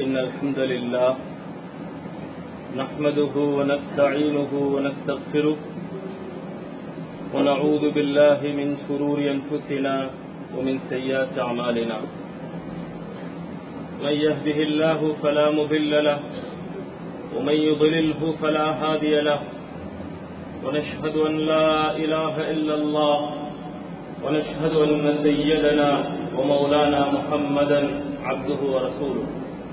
إن الحمد لله نحمده ونستعينه ونستغفره ونعوذ بالله من شرور أنفسنا ومن سيئات أعمالنا من يهده الله فلا مضل له ومن يضلله فلا هادي له ونشهد أن لا إله إلا الله ونشهد أن سيدنا ومولانا محمدا عبده ورسوله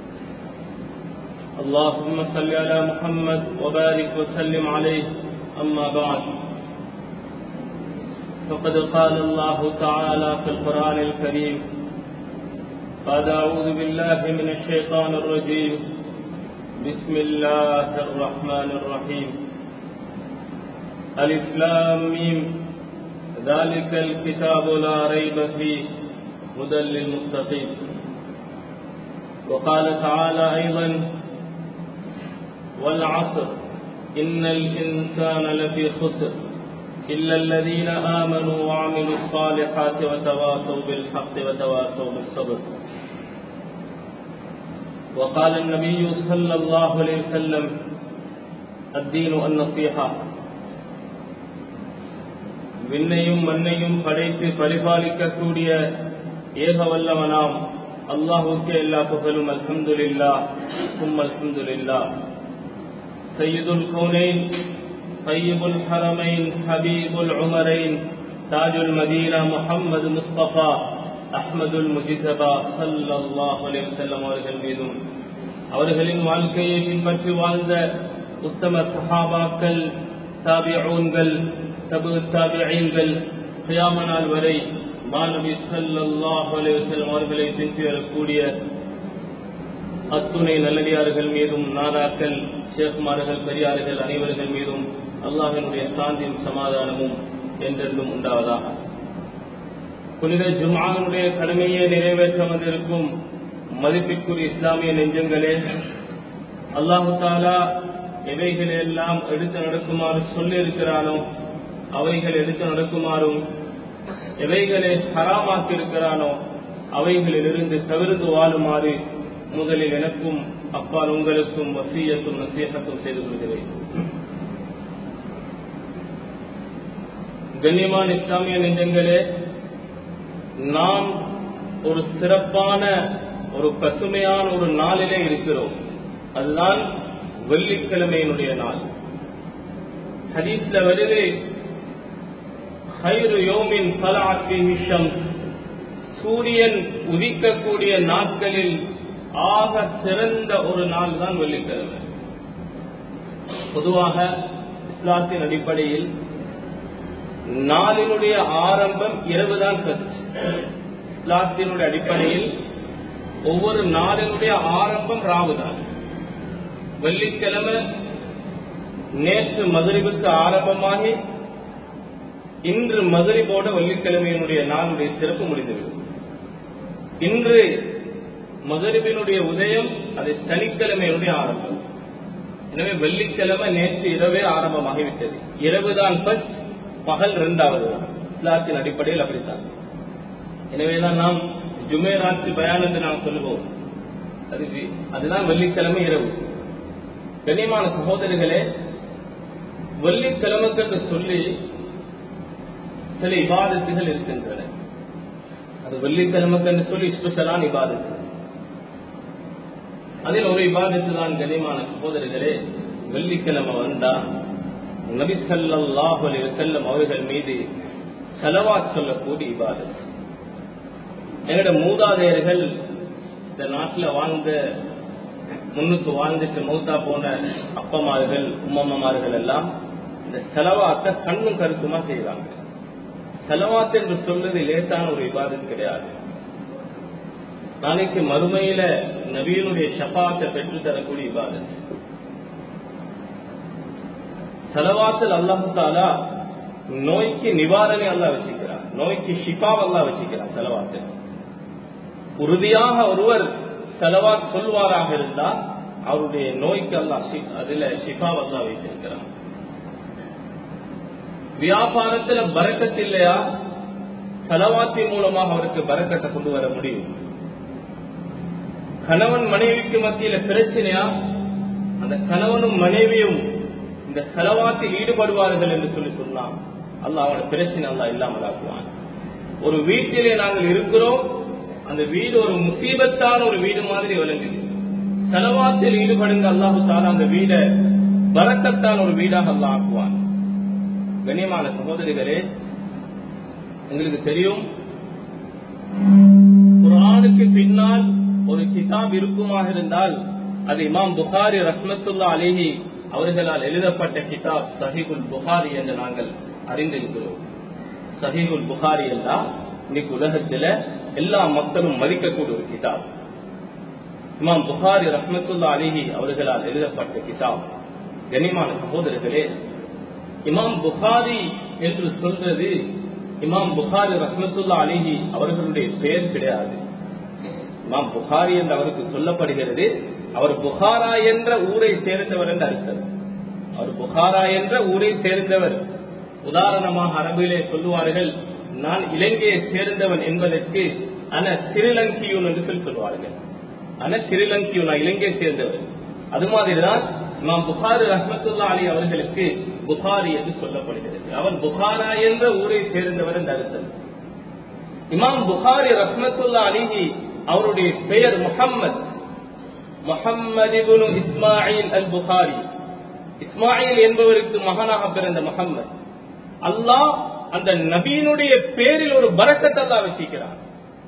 اللهم صل على محمد وبارك وسلم عليه أما بعد فقد قال الله تعالى في القرآن الكريم قد أعوذ بالله من الشيطان الرجيم بسم الله الرحمن الرحيم ألف لام ميم ذلك الكتاب لا ريب فيه هدى للمتقين وقال تعالى أيضا والعصر إن الإنسان لفي خسر إلا الذين آمنوا وعملوا الصالحات وتواصوا بالحق وتواصوا بالصبر وقال النبي صلى الله عليه وسلم الدين النصيحة விண்ணையும் மண்ணையும் படைத்து பரிபாலிக்கக்கூடிய ஏக வல்லவனாம் அல்லாஹுக்கே எல்லா புகழும் அல்ஹம்துலில்லா சும் அல்ஹம்துலில்லா சையதுல் கௌனைன் طيب الحرمين حبيب العمرين تاج المدينة محمد مصطفى أحمد المجتبى صلى الله عليه وسلم அவர்கள் மீதும் அவர்களின் வாழ்க்கையை பின்பற்றி வாழ்ந்த உத்தம சஹாபாக்கள் தாபிஊன்கள் தபு தாபியீன்கள் கியாம நாள் வரை மாணவி சல்லாஹ் அலைவசல்லம் அவர்களை பின்பற்றி வரக்கூடிய அத்துணை நல்லடியார்கள் மீதும் நாதாக்கள் ஷேகுமார்கள் பெரியார்கள் அனைவர்கள் மீதும் அல்லாஹினுடைய சாந்தியும் சமாதானமும் என்றென்றும் உண்டாவதாக புனித ஜுமானுடைய கடமையை நிறைவேற்ற வந்திருக்கும் மதிப்பிற்குரிய இஸ்லாமிய நெஞ்சங்களே அல்லாஹு தாலா எவைகளை எல்லாம் எடுத்து நடக்குமாறு சொல்லியிருக்கிறானோ அவைகள் எடுத்து நடக்குமாறும் எவைகளை ஹராமாக்கி இருக்கிறானோ அவைகளிலிருந்து தவிர்த்து வாழுமாறு முதலில் எனக்கும் அப்பால் உங்களுக்கும் வசியத்தும் நசீகத்தும் செய்து கொள்கிறேன் கண்ணியமான இஸ்லாமிய நெஞ்சங்களே நாம் ஒரு சிறப்பான ஒரு பசுமையான ஒரு நாளிலே இருக்கிறோம் அதுதான் வெள்ளிக்கிழமையினுடைய நாள் ஹதீஸ்ல வருது ஹைரு யோமின் பலாத்திஷம் சூரியன் உதிக்கக்கூடிய நாட்களில் ஆக சிறந்த ஒரு நாள் தான் வெள்ளிக்கிழமை பொதுவாக இஸ்லாத்தின் அடிப்படையில் நாளினுடைய ஆரம்பம் இரவுதான் இஸ்லாத்தினுடைய அடிப்படையில் ஒவ்வொரு நாளினுடைய ஆரம்பம் ராவுதான் வெள்ளிக்கிழமை நேற்று மதுரிவுக்கு ஆரம்பமாகி இன்று மதுரிபோட வெள்ளிக்கிழமையினுடைய நாளுடைய சிறப்பு முடிந்துவிடும் இன்று மதுரிபினுடைய உதயம் அது சனிக்கிழமையினுடைய ஆரம்பம் எனவே வெள்ளிக்கிழமை நேற்று இரவே ஆரம்பமாகிவிட்டது இரவுதான் ஃபர்ஸ்ட் பகல் இரண்டாவது இஸ்லாத்தின் அடிப்படையில் அப்படித்தான் எனவேதான் நாம் ஜுமேராட்சி பயான் என்று நாம் சொல்லுவோம் அது அதுதான் வெள்ளிக்கிழமை இரவு கண்ணியமான சகோதரிகளே வெள்ளிக்கிழமைக்கு என்று சொல்லி சில இபாதத்துகள் இருக்கின்றன அது வெள்ளிக்கிழமைக்கு என்று சொல்லி ஸ்பெஷலான இபாதத்து அதில் ஒரு இபாதத்து தான் கனிமான சகோதரிகளே வெள்ளிக்கிழமை வந்தா நபி சல்லாஹ் செல்லம் அவர்கள் மீது செலவாத் சொல்லக்கூடிய இபாதத் எங்கட மூதாதையர்கள் இந்த நாட்டில் வாழ்ந்த முன்னுக்கு வாழ்ந்துட்டு மௌத்தா போன அப்பமார்கள் உம்மம்மார்கள் எல்லாம் இந்த செலவாத்த கண்ணும் கருத்துமா செய்வாங்க செலவாத்து என்று சொல்றது லேசான ஒரு விவாதம் கிடையாது நாளைக்கு மறுமையில நபியனுடைய ஷபாத்தை பெற்று தரக்கூடிய விவாதம் செலவாத்தில் அல்லாஹாலா நோய்க்கு நிவாரணை அல்லா வச்சுக்கிறார் நோய்க்கு ஷிஃபாவ் அல்லா வச்சுக்கிறார் செலவாத்து உறுதியாக ஒருவர் செலவாத் சொல்வாராக இருந்தால் அவருடைய நோய்க்கு அல்லா அதுல ஷிஃபாவ் அல்லா வைத்திருக்கிறார் வியாபாரத்துல பறக்கத்து இல்லையா செலவாத்தின் மூலமாக அவருக்கு பறக்கத்தை கொண்டு வர முடியும் கணவன் மனைவிக்கு மத்தியில பிரச்சனையா அந்த கணவனும் மனைவியும் இந்த செலவாத்தில் ஈடுபடுவார்கள் என்று சொல்லி சொன்னான் அல்ல அவனோட பிரச்சனை அல்லா இல்லாமல் ஆக்குவான் ஒரு வீட்டிலே நாங்கள் இருக்கிறோம் அந்த வீடு ஒரு முசீபத்தான ஒரு வீடு மாதிரி விளங்குது செலவாத்தில் ஈடுபடுங்க அல்லாஹு தாலா அந்த வீடை வரக்கத்தான ஒரு வீடாக அல்லா ஆக்குவான் கண்ணியமான சகோதரிகளே உங்களுக்கு தெரியும் குரானுக்கு பின்னால் ஒரு கிதாப் இருக்குமாக இருந்தால் அது இமாம் புகாரி ரஹ்மத்துல்லா அலிஹி அவர்களால் எழுதப்பட்ட கிதாப் சஹிகுல் புகாரி என்று நாங்கள் அறிந்திருக்கிறோம் சஹிகுல் புகாரி என்றால் இன்னைக்கு உலகத்துல எல்லா மக்களும் மதிக்கக்கூடிய ஒரு கிதாப் இமாம் புகாரி ரஹ்மத்துல்லா அலிஹி அவர்களால் எழுதப்பட்ட கிதாப் கனிமான சகோதரர்களே இமாம் புகாரி என்று சொல்றது இமாம் புகாரி ரஹ்மத்துல்லா அலிஹி அவர்களுடைய பெயர் கிடையாது இமாம் புகாரி என்று அவருக்கு சொல்லப்படுகிறது அவர் புகாரா என்ற ஊரை சேர்ந்தவர் என்று அர்த்தம் அவர் புகாரா என்ற ஊரை சேர்ந்தவர் உதாரணமாக அரபிலே சொல்லுவார்கள் நான் இலங்கையை சேர்ந்தவன் என்பதற்கு அன சிறிலங்கியூன் என்று சொல்லி சொல்லுவார்கள் அன சிறிலங்கியூன் நான் இலங்கையை சேர்ந்தவர் அது மாதிரிதான் இமாம் புகாரி ரஹமத்துல்லா அலி அவர்களுக்கு புகாரி என்று சொல்லப்படுகிறது அவர் புகாரா என்ற ஊரை சேர்ந்தவர் என்று அர்த்தம் இமாம் புகாரி ரஹமத்துல்லா அலிஹி அவருடைய பெயர் முகம்மது முகம்மது இஸ்மாயில் அல் புகாரி இஸ்மாயில் என்பவருக்கு மகனாக பிறந்த முகம்மது அல்லாஹ் அந்த நபீனுடைய பேரில் ஒரு பரக்கத்தை அல்லா வச்சிக்கிறார்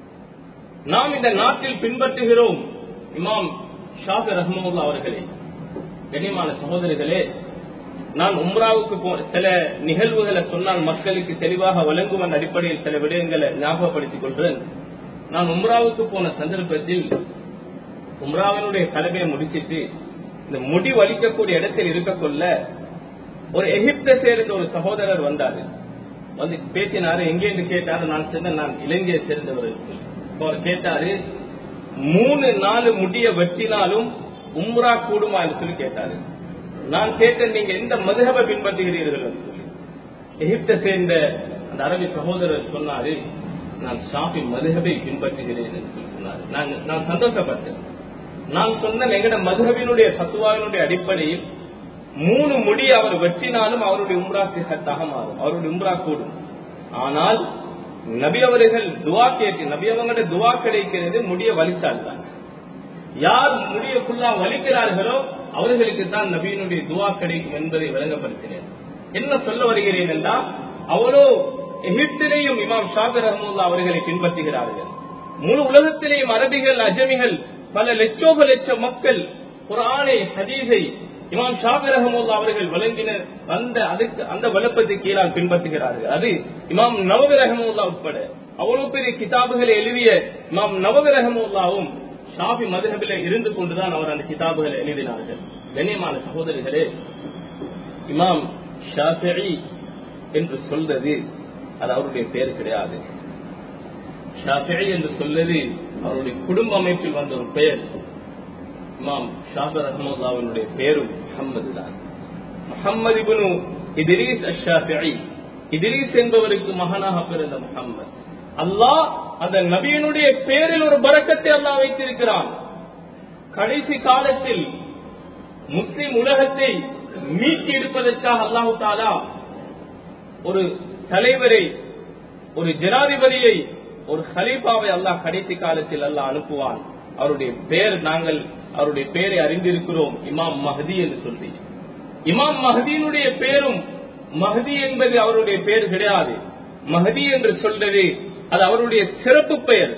நாம் இந்த நாட்டில் பின்பற்றுகிறோம் இமாம் ஷாஃபி ரஹமுல்லா அவர்களே கண்ணியமான சகோதரிகளே நான் உம்ராவுக்கு போ சில நிகழ்வுகளை சொன்னால் மக்களுக்கு தெளிவாக வழங்குவன் அடிப்படையில் சில விடயங்களை ஞாபகப்படுத்திக் கொள்றேன் நான் உம்ராவுக்கு போன சந்தர்ப்பத்தில் உம்ராவினுடைய கடமையை முடிச்சிட்டு இந்த முடி வலிக்கக்கூடிய இடத்தில் இருக்கக்குள்ள ஒரு எகிப்தை சேர்ந்த ஒரு சகோதரர் வந்தாரு வந்து பேசினாரு எங்கேன்னு கேட்டாரு நான் சொன்ன நான் இலங்கையை சேர்ந்தவர் அவர் கேட்டாரு மூணு நாலு முடிய வெட்டினாலும் உம்ரா கூடுமா என்று சொல்லி கேட்டாரு நான் கேட்டேன் நீங்க எந்த மதுகபை பின்பற்றுகிறீர்கள் என்று சொல்லி எகிப்தை சேர்ந்த அந்த அரபி சகோதரர் சொன்னாரு நான் ஷாஃபி மதுகபை பின்பற்றுகிறேன் என்று சொல்லி சொன்னாரு நான் நான் சந்தோஷப்பட்டேன் நான் சொன்ன எங்கட மதுகபினுடைய தத்துவாவினுடைய அடிப்படையில் மூணு முடி அவர் வெற்றினாலும் அவருடைய உம்ரா சிகத்தாக மாறும் அவருடைய உம்ரா கூடும் ஆனால் நபி அவர்கள் துவா கேட்டு நபி அவங்களோட துவா கிடைக்கிறது முடிய வலித்தால் தான் யார் முடிய ஃபுல்லா வலிக்கிறார்களோ அவர்களுக்கு தான் நபியினுடைய துவா கிடைக்கும் என்பதை விளங்கப்படுத்தினேன் என்ன சொல்ல வருகிறேன் என்றால் அவ்வளோ எகிப்திலேயும் இமாம் ஷாபி ரஹமுல்லா அவர்களை பின்பற்றுகிறார்கள் முழு உலகத்திலேயும் அரபிகள் அஜமிகள் பல லட்சோப லட்ச மக்கள் குரானை ஹதீஸை இமாம் ஷாபி ரஹமுல்லா அவர்கள் வழங்கின அந்த அதுக்கு அந்த வளப்பத்தை கீழால் பின்பற்றுகிறார்கள் அது இமாம் நவவி ரஹமுல்லா உட்பட அவ்வளவு பெரிய கிதாபுகளை எழுதிய இமாம் நவவி ரஹமுல்லாவும் ஷாபி மதுஹபில இருந்து கொண்டுதான் அவர் அந்த கிதாபுகளை எழுதினார்கள் கண்ணியமான சகோதரிகளே இமாம் ஷாஃபி என்று சொல்றது அது அவருடைய பேர் கிடையாது ஷாஃபி என்று சொல்வது அவருடைய குடும்ப அமைப்பில் வந்த ஒரு பெயர் இமாம் ஷாபர் ரஹமுல்லாவினுடைய பேரும் முகம்மது தான் முகம்மது இபுனு இதிரீஸ் அஷாஃபி இதிரீஸ் என்பவருக்கு மகனாக பிறந்த முகம்மது அல்லாஹ் அந்த நபியினுடைய பேரில் ஒரு பறக்கத்தை அல்லாஹ் வைத்திருக்கிறான் கடைசி காலத்தில் முஸ்லிம் உலகத்தை மீட்டி எடுப்பதற்காக அல்லாஹு தாலா ஒரு தலைவரை ஒரு ஜனாதிபதியை ஒரு ஹலீஃபாவை அல்லாஹ் கடைசி காலத்தில் அல்லாஹ் அனுப்புவான் அவருடைய பெயர் நாங்கள் அவருடைய பெயரை அறிந்திருக்கிறோம் இமாம் மஹதி என்று சொல்லி இமாம் மஹதியினுடைய பெயரும் மஹதி என்பது அவருடைய பெயர் கிடையாது மஹதி என்று சொல்றது அது அவருடைய சிறப்பு பெயர்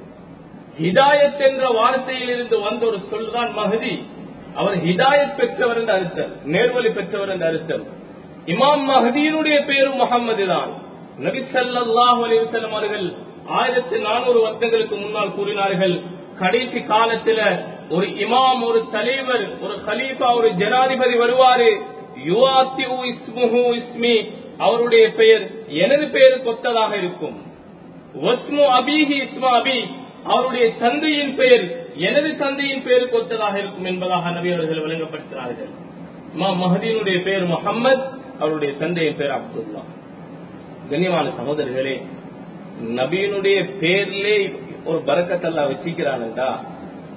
ஹிதாயத் என்ற வார்த்தையில் இருந்து வந்த ஒரு சொல்தான் மஹதி அவர் ஹிதாயத் பெற்றவர் என்று அர்த்தம் நேர்வழி பெற்றவர் என்று அர்த்தம் இமாம் மஹதியினுடைய பெயரும் முகம்மது தான் நபி சல்லாஹ் அலிவசல்லம் அவர்கள் ஆயிரத்தி நானூறு வருடங்களுக்கு முன்னால் கூறினார்கள் கடைசி காலத்துல ஒரு இமாம் ஒரு தலைவர் ஒரு கலீஃபா ஒரு ஜனாதிபதி வருவாரு யுவாத்தி இஸ்முஹு இஸ்மி அவருடைய பெயர் எனது பெயருக்கு ஒத்ததாக இருக்கும் வஸ்மு அபிஹி இஸ்மா அபி அவருடைய தந்தையின் பெயர் எனது தந்தையின் பெயருக்கு ஒத்ததாக இருக்கும் என்பதாக நபி அவர்கள் விளங்கப்படுத்தினார்கள் இமாம் மஹதீனுடைய பெயர் முகம்மது அவருடைய தந்தையின் பெயர் அப்துல்லா கண்ணியமான சகோதரர்களே நபியினுடைய பேர்லே ஒரு பறக்கத்தல்லா வச்சிக்கிறான்டா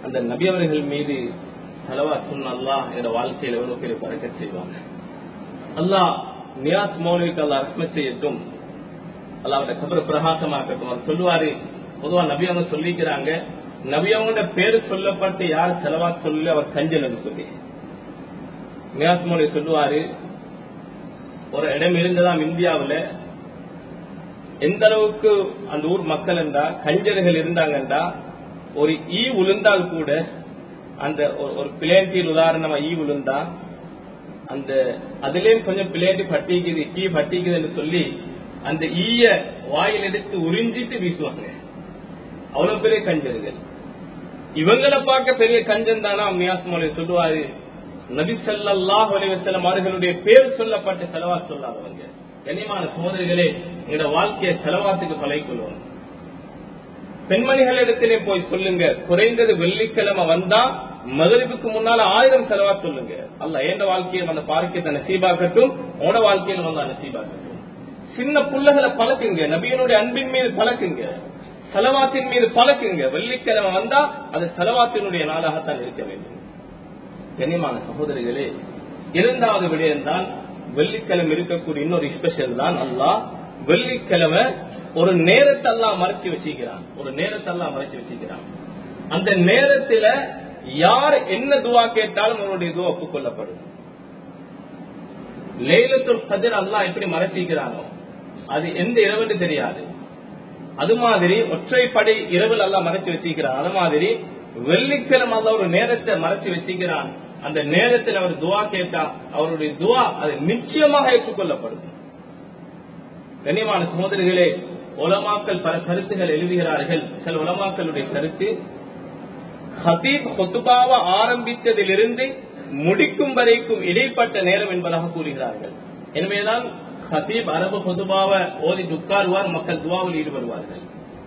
அந்த நபி அவர்கள் மீது செலவா சொன்ன அல்லாஹ் என்ற வாழ்க்கையில் எவ்வளவு பேர் பறக்க செய்வாங்க அல்லாஹ் நியாஸ் மௌலிக்கு அல்லா ரஹ்ம செய்யட்டும் அல்லாவோட கபர பிரகாசமாக்கட்டும் அவர் சொல்லுவாரு பொதுவா நபி அவங்க சொல்லிக்கிறாங்க நபி அவங்களோட பேரு சொல்லப்பட்டு யார் செலவா சொல்லி அவர் கஞ்சன் சொல்லி நியாஸ் மௌலி சொல்லுவாரு ஒரு இடம் இருந்ததாம் இந்தியாவில் எந்த அளவுக்கு அந்த ஊர் மக்கள் என்றா கஞ்சர்கள் இருந்தாங்கன்றா ஒரு ஈ உளுந்தால் கூட அந்த ஒரு பிளேட்டில் உதாரணமா ஈ உளுந்தா அந்த அதுலயும் கொஞ்சம் பிளேட்டு பட்டிக்குது ஈ பட்டிக்குதுன்னு சொல்லி அந்த ஈய வாயில் எடுத்து உறிஞ்சிட்டு வீசுவாங்க அவ்வளவு பெரிய கஞ்சர்கள் இவங்களை பார்க்க பெரிய கஞ்சன் தானா மியாஸ் மொழி சொல்லுவாரு நபி சல்லாஹ் அலிவசலம் அவர்களுடைய பேர் சொல்லப்பட்ட செலவா சொல்லாதவங்க கனிமான சோதரிகளே எங்களோட வாழ்க்கையை செலவாத்துக்கு பழகிக்கொள்வோம் பெண்மணிகளிடத்திலே போய் சொல்லுங்க குறைந்தது வெள்ளிக்கிழமை வந்தா மதுரைக்கு முன்னால ஆயிரம் செலவா சொல்லுங்க அல்ல ஏண்ட வாழ்க்கையில் வந்த பார்க்கத்தை நசீபாக்கட்டும் உட வாழ்க்கையில் வந்தா நசீபாக்கட்டும் சின்ன புள்ளைகளை பழக்குங்க நபியனுடைய அன்பின் மீது பழக்குங்க செலவாத்தின் மீது பழக்குங்க வெள்ளிக்கிழமை வந்தா அது செலவாத்தினுடைய நாளாகத்தான் இருக்க வேண்டும் கண்ணியமான சகோதரிகளே இரண்டாவது விடயம் தான் வெள்ளிக்கிழமை இருக்கக்கூடிய இன்னொரு ஸ்பெஷல் தான் அல்லாஹ் வெள்ளிக்கிழமை ஒரு நேரத்தை எல்லாம் மறைச்சு வச்சுக்கிறான் ஒரு நேரத்தை எல்லாம் மறைச்சு வச்சுக்கிறான் அந்த நேரத்துல யார் என்ன துவா கேட்டாலும் அவருடைய துவா ஒப்புக்கொள்ளப்படும் லேலத்துல் கதிர் அல்லாஹ் எப்படி மறைச்சிக்கிறானோ அது எந்த இரவுன்னு தெரியாது அது மாதிரி ஒற்றைப்படை இரவில் எல்லாம் மறைச்சு வச்சிருக்கிறான் அது மாதிரி வெள்ளிக்கிழமை அல்ல ஒரு நேரத்தை மறைச்சு வச்சிருக்கிறான் அந்த நேரத்தில் அவர் துவா கேட்டா அவருடைய துவா அது நிச்சயமாக ஏற்றுக்கொள்ளப்படும் கண்ணியமான சகோதரிகளே உலமாக்கள் பல கருத்துகள் எழுதுகிறார்கள் சில உலமாக்களுடைய கருத்து ஹதீப் கொத்துபாவ ஆரம்பித்ததிலிருந்து முடிக்கும் வரைக்கும் இடைப்பட்ட நேரம் என்பதாக கூறுகிறார்கள் எனவேதான் ஹதீப் அரபு கொத்துபாவ ஓதி துக்காருவார் மக்கள் துவாவில் ஈடுபடுவார்கள்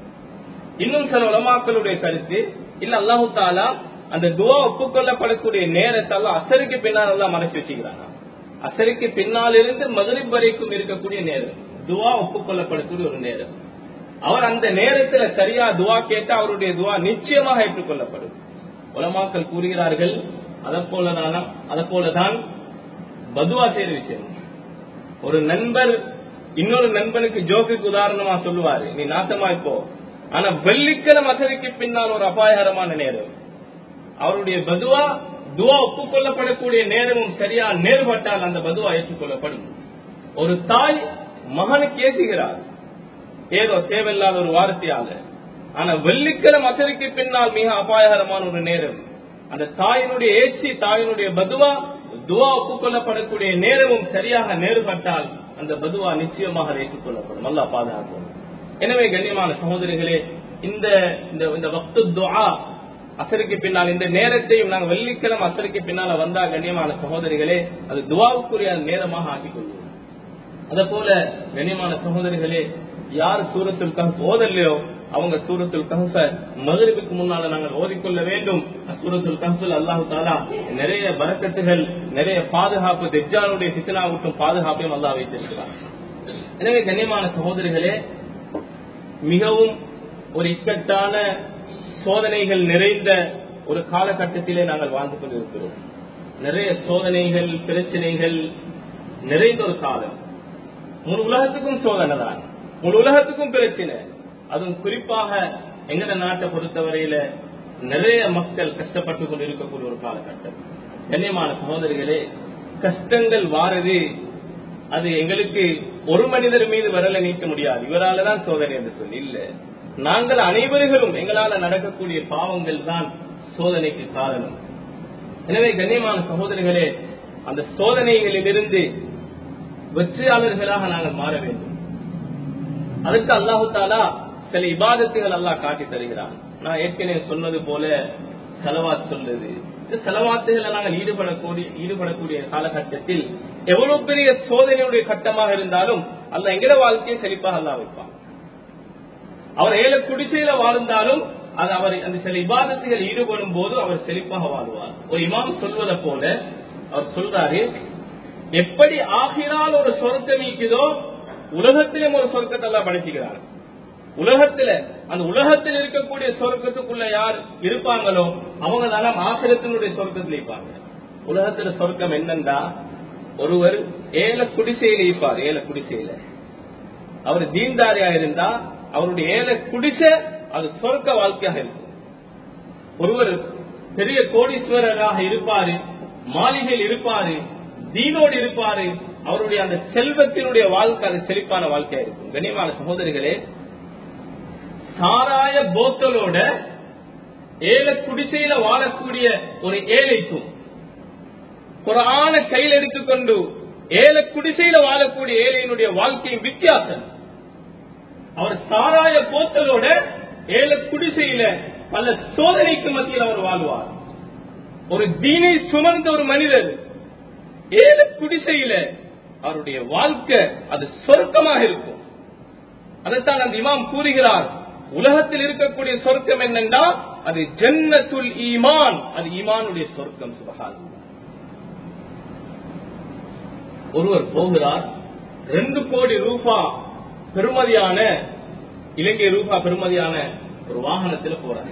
இன்னும் சில உலமாக்களுடைய கருத்து இல்ல அல்லாஹு தாலா அந்த துவா ஒப்புக்கொள்ளப்படக்கூடிய நேரத்தால அசருக்கு பின்னால் எல்லாம் மறைச்சு வச்சுக்கிறாங்க அசருக்கு பின்னால் இருந்து மதுரிப் வரைக்கும் இருக்கக்கூடிய நேரம் துவா ஒப்புக்கொள்ளப்படக்கூடிய ஒரு நேரம் அவர் அந்த நேரத்துல சரியா துவா கேட்டா அவருடைய துவா நிச்சயமாக ஏற்றுக்கொள்ளப்படும் உலமாக்கள் கூறுகிறார்கள் அதை போலதான் அதை போலதான் பதுவா செய்த விஷயம் ஒரு நண்பர் இன்னொரு நண்பனுக்கு ஜோக்குக்கு உதாரணமா சொல்லுவாரு நீ நாசமா இப்போ ஆனா வெள்ளிக்கிழமை அசதிக்கு பின்னால் ஒரு அபாயகரமான நேரம் அவருடைய பதுவா துவா ஒப்புக்கொள்ளப்படக்கூடிய நேரமும் சரியா நேர்பட்டால் அந்த பதுவா ஏற்றுக்கொள்ளப்படும் ஒரு தாய் மகனுக்கு ஏசுகிறார் ஏதோ தேவையில்லாத ஒரு வார்த்தையால ஆனா வெள்ளிக்கிழமை அசதிக்கு பின்னால் மிக அபாயகரமான ஒரு நேரம் அந்த தாயினுடைய ஏச்சி தாயினுடைய பதுவா துவா ஒப்புக்கொள்ளப்படக்கூடிய நேரமும் சரியாக நேர்பட்டால் அந்த பதுவா நிச்சயமாக ஏற்றுக்கொள்ளப்படும் நல்லா பாதுகாக்கும் எனவே கண்ணியமான சகோதரிகளே இந்த இந்த வக்து துவா அசருக்கு பின்னால் இந்த நேரத்தையும் நாங்கள் வெள்ளிக்கிழமை அசருக்கு பின்னால வந்தா கண்ணியமான சகோதரிகளே அது துவாவுக்குரிய நேரமாக ஆக்கிக் கொள்வோம் அத போல கண்ணியமான சகோதரிகளே யார் சூரத்தில் கஹப் ஓதல்லையோ அவங்க சூரத்துல் கஹஃப மகரிபுக்கு முன்னால நாங்கள் ஓதிக்கொள்ள வேண்டும் சூரத்துல் கஹஃபில் அல்லாஹு தாலா நிறைய பரக்கத்துகள் நிறைய பாதுகாப்பு தெஜ்ஜானுடைய சித்தனாவுக்கும் பாதுகாப்பையும் அல்லாஹ் வைத்திருக்கிறார் எனவே கண்ணியமான சகோதரிகளே மிகவும் ஒரு இக்கட்டான சோதனைகள் நிறைந்த ஒரு காலகட்டத்திலே நாங்கள் வாழ்ந்து கொண்டிருக்கிறோம் நிறைய சோதனைகள் பிரச்சனைகள் நிறைந்த ஒரு காலம் முழு உலகத்துக்கும் சோதனை தான் முழு உலகத்துக்கும் பிரச்சனை அதுவும் குறிப்பாக எங்கட நாட்டை பொறுத்தவரையில நிறைய மக்கள் கஷ்டப்பட்டு கொண்டு இருக்கக்கூடிய ஒரு காலகட்டம் கண்ணியமான சகோதரிகளே கஷ்டங்கள் வாரது அது எங்களுக்கு ஒரு மனிதர் மீது வரல நீக்க முடியாது இவரால தான் சோதனை என்று சொல்லி இல்ல நாங்கள் அனைவர்களும் எங்களால நடக்கக்கூடிய பாவங்கள் தான் சோதனைக்கு காரணம் எனவே கண்ணியமான சகோதரிகளே அந்த சோதனைகளிலிருந்து வெற்றியாளர்களாக நாங்கள் மாற வேண்டும் அதுக்கு அல்லாஹு தாலா சில இபாதத்துகள் அல்லாஹ் காட்டி தருகிறான் நான் ஏற்கனவே சொன்னது போல செலவாத் சொல்லுது இந்த செலவாத்துகளை நாங்கள் ஈடுபடக்கூடிய ஈடுபடக்கூடிய காலகட்டத்தில் எவ்வளவு பெரிய சோதனையுடைய கட்டமாக இருந்தாலும் அல்ல எங்கட வாழ்க்கையை செழிப்பாக அல்லா வைப்பான் அவர் ஏழு குடிசையில வாழ்ந்தாலும் அது அவர் அந்த சில இபாதத்துகள் ஈடுபடும் போது அவர் செழிப்பாக வாழ்வார் ஒரு இமாம் சொல்வதை போல அவர் சொல்றாரு எப்படி ஆகினால் ஒரு சொர்க்கம் ஈக்குதோ உலகத்திலும் ஒரு சொர்க்கத்தை எல்லாம் படைச்சுக்கிறார் உலகத்துல அந்த உலகத்தில் இருக்கக்கூடிய சொர்க்கத்துக்குள்ள யார் இருப்பாங்களோ அவங்க தானே ஆசிரத்தினுடைய சொர்க்கத்தில் இருப்பாங்க உலகத்துல சொர்க்கம் என்னண்டா ஒருவர் ஏல குடிசையில இருப்பார் ஏல குடிசையில அவர் தீன்தாரியா இருந்தா அவருடைய ஏல குடிசை அது சொர்க்க வாழ்க்கையாக இருக்கும் ஒருவர் பெரிய கோடீஸ்வரராக இருப்பாரு மாளிகையில் இருப்பாரு தீனோடு இருப்பாரு அவருடைய அந்த செல்வத்தினுடைய வாழ்க்கை அது செழிப்பான வாழ்க்கையா இருக்கும் கண்ணியமான சகோதரிகளே சாராய போத்தலோட ஏல குடிசையில வாழக்கூடிய ஒரு ஏழைக்கும் குரான கையில் எடுத்துக்கொண்டு ஏல குடிசையில வாழக்கூடிய ஏழையினுடைய வாழ்க்கையின் வித்தியாசம் அவர் சாராய போத்தலோட ஏல குடிசையில பல சோதனைக்கு மத்தியில் அவர் வாழ்வார் ஒரு தீனை சுமந்த ஒரு மனிதர் ஏல குடிசையில அவருடைய வாழ்க்கை அது சொர்க்கமாக இருக்கும் அதைத்தான் அந்த இமாம் கூறுகிறார் உலகத்தில் இருக்கக்கூடிய சொர்க்கம் என்னென்றா அது ஜன்னத்துல் ஈமான் அது ஈமானுடைய சொர்க்கம் சுபகான் ஒருவர் போகிறார் ரெண்டு கோடி ரூபா பெருமதியான இலங்கை ரூபா பெருமதியான ஒரு வாகனத்தில் போறாங்க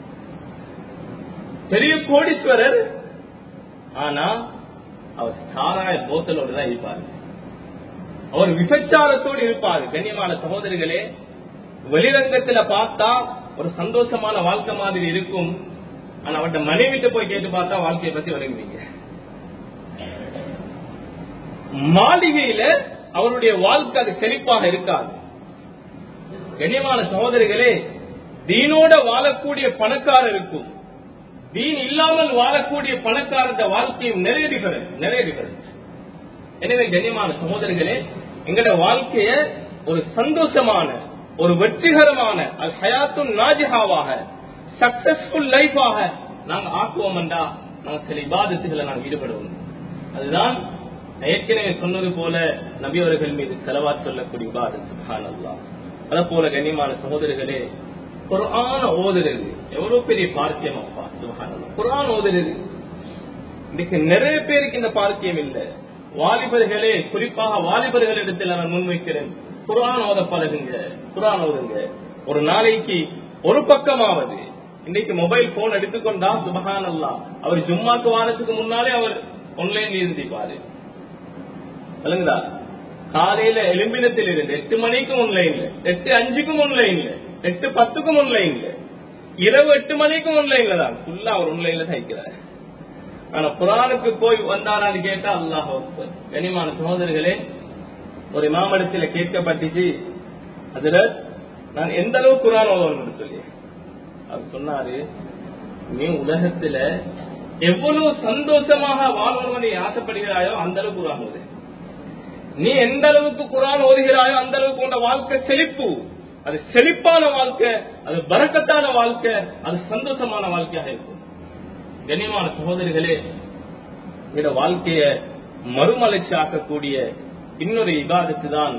பெரிய கோடீஸ்வரர் ஆனா அவர் சாராய போத்தலோடு தான் இருப்பார் அவர் விபச்சாரத்தோடு இருப்பார் கண்ணியமான சகோதரிகளே வெளிரங்கத்துல பார்த்தா ஒரு சந்தோஷமான வாழ்க்கை மாதிரி இருக்கும் ஆனா அவர்கிட்ட மனைவிட்ட போய் கேட்டு பார்த்தா வாழ்க்கையை பத்தி விளங்குவீங்க மாளிகையில அவருடைய வாழ்க்கை அது செழிப்பாக இருக்காது கண்ணியமான சகோதரிகளே தீனோட வாழக்கூடிய பணக்காரர் இருக்கும் தீன் இல்லாமல் வாழக்கூடிய பணக்காரத்த வாழ்க்கையும் நிறைய டிஃபரன்ஸ் நிறைய டிஃபரன்ஸ் எனவே கண்ணியமான சகோதரிகளே எங்கட வாழ்க்கைய ஒரு சந்தோஷமான ஒரு வெற்றிகரமான அது ஹயாத்து நாஜிஹாவாக சக்சஸ்ஃபுல் லைஃபாக நாங்க ஆக்குவோம் என்றா நாங்க சில இபாதத்துகளை நாங்கள் ஈடுபடுவோம் அதுதான் ஏற்கனவே சொன்னது போல நபி அவர்கள் மீது செலவா சொல்லக்கூடிய இபாதத் சுப்ஹான் அல்லாஹ் அதை போல கண்ணியமான சகோதரிகளே குரான ஓதுறது எவ்வளவு பெரிய பாக்கியம் அப்பா சுப்ஹான் அல்லாஹ் குரான் ஓதுறது இன்னைக்கு நிறைய பேருக்கு இந்த பாக்கியம் இல்லை வாலிபர்களே குறிப்பாக வாலிபர்களிடத்தில் நான் முன்வைக்கிறேன் குரான் ஓத பழகுங்க குரான் ஓதுங்க ஒரு நாளைக்கு ஒரு பக்கமாவது இன்னைக்கு மொபைல் போன் எடுத்துக்கொண்டா சுபஹான் அல்லா அவர் ஜும்மாக்கு வாரத்துக்கு முன்னாலே அவர் ஆன்லைன் இருந்திப்பாரு சொல்லுங்கடா காலையில எலும்பினத்தில் இருந்து எட்டு மணிக்கும் ஆன்லைன்ல எட்டு அஞ்சுக்கும் ஆன்லைன்ல எட்டு பத்துக்கும் ஆன்லைன்ல இரவு எட்டு மணிக்கும் ஆன்லைன்ல தான் ஃபுல்லா அவர் ஆன்லைன்ல தான் இருக்கிறார் ஆனா குரானுக்கு போய் வந்தாரான்னு கேட்டா அல்லாஹ் கனிமான சகோதரர்களே ஒரு மாமடத்துல கேட்கப்பட்டுச்சு அதுல நான் எந்த அளவு குரான் ஓதணும் சொல்லி அவர் சொன்னாரு நீ உலகத்துல எவ்வளவு சந்தோஷமாக வாழணும் நீ ஆசைப்படுகிறாயோ அந்த அளவு குரான் ஓது நீ எந்த அளவுக்கு குரான் ஓதுகிறாயோ அந்த அளவுக்கு உண்ட வாழ்க்கை செழிப்பு அது செழிப்பான வாழ்க்கை அது பறக்கத்தான வாழ்க்கை அது சந்தோஷமான வாழ்க்கையாக இருக்கும் கண்ணியமான சகோதரிகளே இந்த வாழ்க்கைய மறுமலர்ச்சி ஆக்கக்கூடிய இன்னொரு இபாதத்து தான்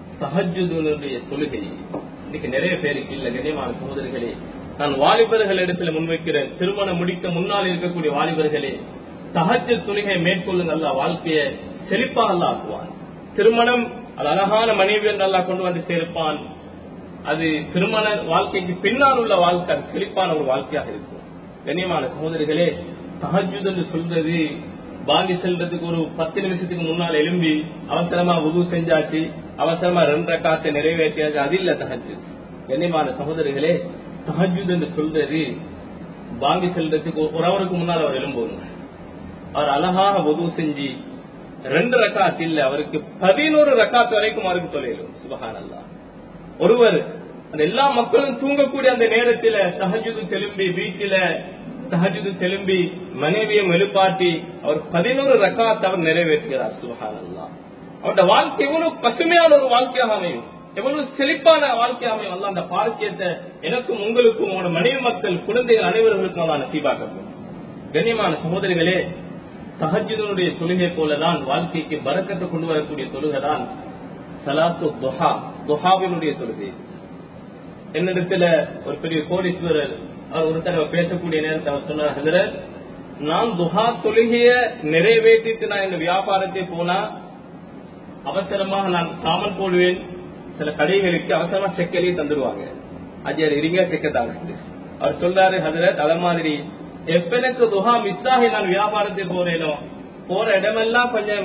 சஹஜுடைய தொழுகை இன்னைக்கு நிறைய பேருக்கு இல்ல கண்ணியமான சகோதரிகளே நான் வாலிபர்கள் இடத்துல முன்வைக்கிறேன் திருமணம் முடிக்க முன்னால் இருக்கக்கூடிய வாலிபர்களே சஹஜ தொழுகை மேற்கொள்ளுங்க அல்ல வாழ்க்கைய செழிப்பாக அல்ல ஆக்குவான் திருமணம் அது அழகான மனைவி நல்லா கொண்டு வந்து சேர்ப்பான் அது திருமண வாழ்க்கைக்கு பின்னால் உள்ள வாழ்க்கை அது செழிப்பான ஒரு வாழ்க்கையாக இருக்கும் கண்ணியமான சகோதரிகளே தஹஜுத் என்று சொல்றது பாங்கி செல்றதுக்கு ஒரு பத்து நிமிஷத்துக்கு முன்னால் எழும்பி அவசரமா உது செஞ்சாச்சு அவசரமா ரெண்டு ரக்காத்தை நிறைவேற்றியாச்சு அது இல்ல தஹஜுத் கண்ணியமான சகோதரிகளே தஹஜுத் என்று சொல்றது பாங்கி செல்றதுக்கு ஒரு அவருக்கு முன்னால் அவர் எழும்புவாங்க அவர் அழகாக உது செஞ்சு ரெண்டு ரக்காத் இல்ல அவருக்கு பதினோரு ரக்காத் வரைக்கும் அவருக்கு தொலைலும் சுபஹான் அல்லா ஒருவர் அந்த எல்லா மக்களும் தூங்கக்கூடிய அந்த நேரத்துல தஹஜுது தெலும்பி வீட்டில தஹஜுது தெலும்பி மனைவியும் எழுப்பாட்டி அவர் பதினோரு ரக்காத் அவர் நிறைவேற்றுகிறார் சுபஹான் அல்லா அவருடைய வாழ்க்கை எவ்வளவு பசுமையான ஒரு வாழ்க்கையாக அமையும் எவ்வளவு செழிப்பான வாழ்க்கை அமையும் அல்ல அந்த பாக்கியத்தை எனக்கும் உங்களுக்கும் உங்களோட மனைவி மக்கள் குழந்தைகள் அனைவர்களுக்கும் அல்லா நசீபாக்கப்படும் கண்ணியமான சகோதரிகளே தஹஜுதனுடைய தொழுகை போலதான் வாழ்க்கைக்கு பறக்கத்தை கொண்டு வரக்கூடிய தொழுகை தான் சலாத்து துஹா துஹாவினுடைய தொழுகை என்னிடத்துல ஒரு பெரிய கோடீஸ்வரர் அவர் ஒரு தடவை பேசக்கூடிய நேரத்தை அவர் சொன்னார் ஹதரத் நான் துஹா தொழுகைய நிறைவேற்றிட்டு நான் இந்த வியாபாரத்தை போனா அவசரமாக நான் சாமல் போடுவேன் சில கடைகளுக்கு அவசரமா செக் எழுதி தந்துடுவாங்க அஜர் இருங்க செக்க தாங்க அவர் சொல்றாரு ஹதரத் அத மாதிரி எப்ப எனக்கு துஹா மிஸ் ஆகி நான் வியாபாரத்துக்கு போறேனோ போற இடமெல்லாம் கொஞ்சம்